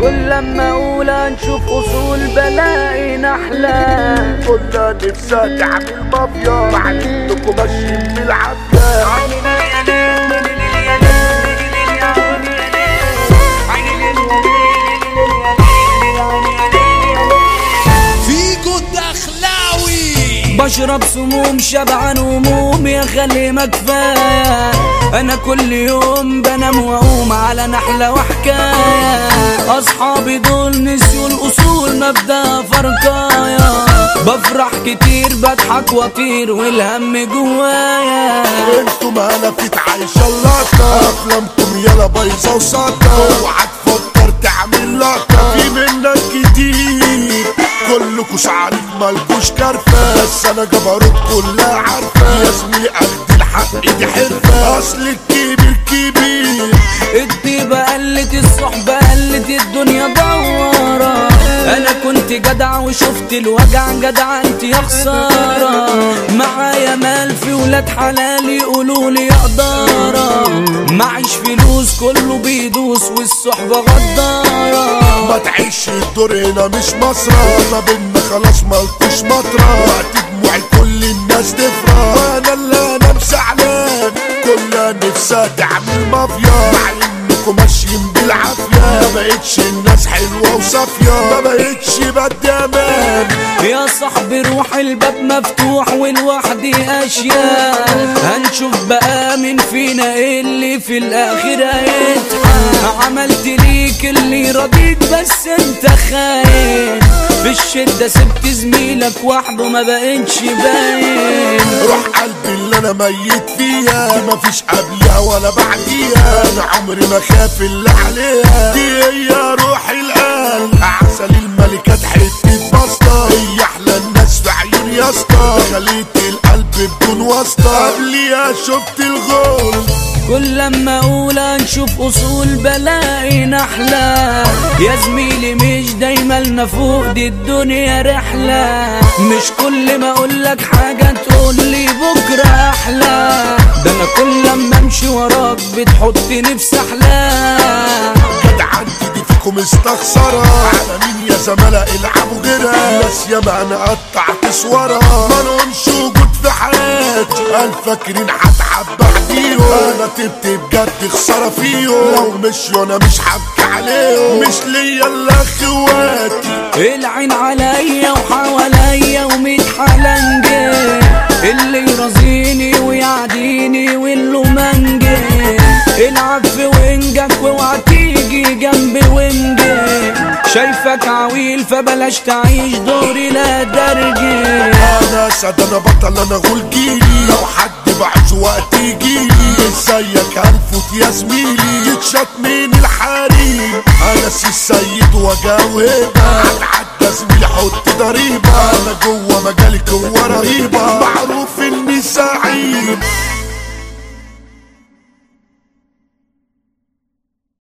كل لما اقول نشوف اصول بلاقي نحلة كلها نفسها تعمل مافيا مع انكم ماشيين بالعافية فيجو الدخلاوي بشرب سموم شبعان هموم يا خلي ما كفايه انا كل يوم بنام واقوم على نحله وحكايه اصحابي دول نسيوا الاصول مبدا فرقايه بفرح كتير بضحك واطير والهم جوايا انتوا مالك عايشة اللقطة افلامكم يلا بايظة وساطة اوعى تفكر تعمل لقطة في منك كتير كلكوا شعرك مالكوش كرفة بس انا جبروت كلها عارفة يا زميلي اخد الحق دي حرفة اصل الكبير كبير الطيبة قلت الصحبة قلت الدنيا دوارة أنا كنت جدع وشفت الوجع جدع أنت يا خسارة معايا مال في ولاد حلال يقولوا لي يا قدارة معيش فلوس كله بيدوس والصحبة غدارة ما تعيش الدور هنا مش مسرح ما بينا خلاص مالكوش مطرح وقت دموعي كل الناس تفرح وانا اللي انا مسعلان كلها نفسها تعمل مافيا مع انكم ماشيين بالعافية ما بقتش الناس حلوة وصافية ما بقتش بدي امان يا صاحبي روح الباب مفتوح والوحدي اشياء هنشوف بقى مين فينا اللي في الاخر هيتحق عملت ليك اللي رضيت بس انت خاين في الشدة سبت زميلك وحده ما بقتش باين روح قلبي اللي انا ميت فيها دي مفيش قبلها ولا بعديها انا عمري ما خاف اللي عليها دي هي روح القلب عسل الملكات حتة بسطة هي احلى الناس في عيون يا اسطى خليت القلب بدون واسطة قبليها شفت الغول كل لما اقول نشوف اصول بلاقي نحلة يا زميلي مش دايما نفوق دي الدنيا رحلة مش كل ما اقولك حاجة تقولي بكرة احلى ده انا كل لما امشي وراك بتحطني في سحلة جدعنتي دي فيكم استخسرة على مين يا زملاء العبوا غيرها ناس ياما انا قطعت صورة ما لهمش وجود في حياتي قال فاكرين هتعب بعديهم انا تبت بجد خسارة فيهم لو مشوا انا مش هبكي عليهم مش ليا الا اخواتي العين عليا وحواليا وميت حلنجة اللي يرازيني ويعديني واللي منجي العب في وينجك واوعى تيجي جنبي وينجي شايفك عويل فبلاش تعيش دوري لا درجي انا سعد انا بطل انا غول جيلي لو حد بعز وقت يجيلي ازيك هنفوت يا زميلي يتشط من الحريم انا سي السيد وجاوبها هتعدى زميلي حط ضريبة انا جوه مجالي قوة رهيبة معروف اني سعيد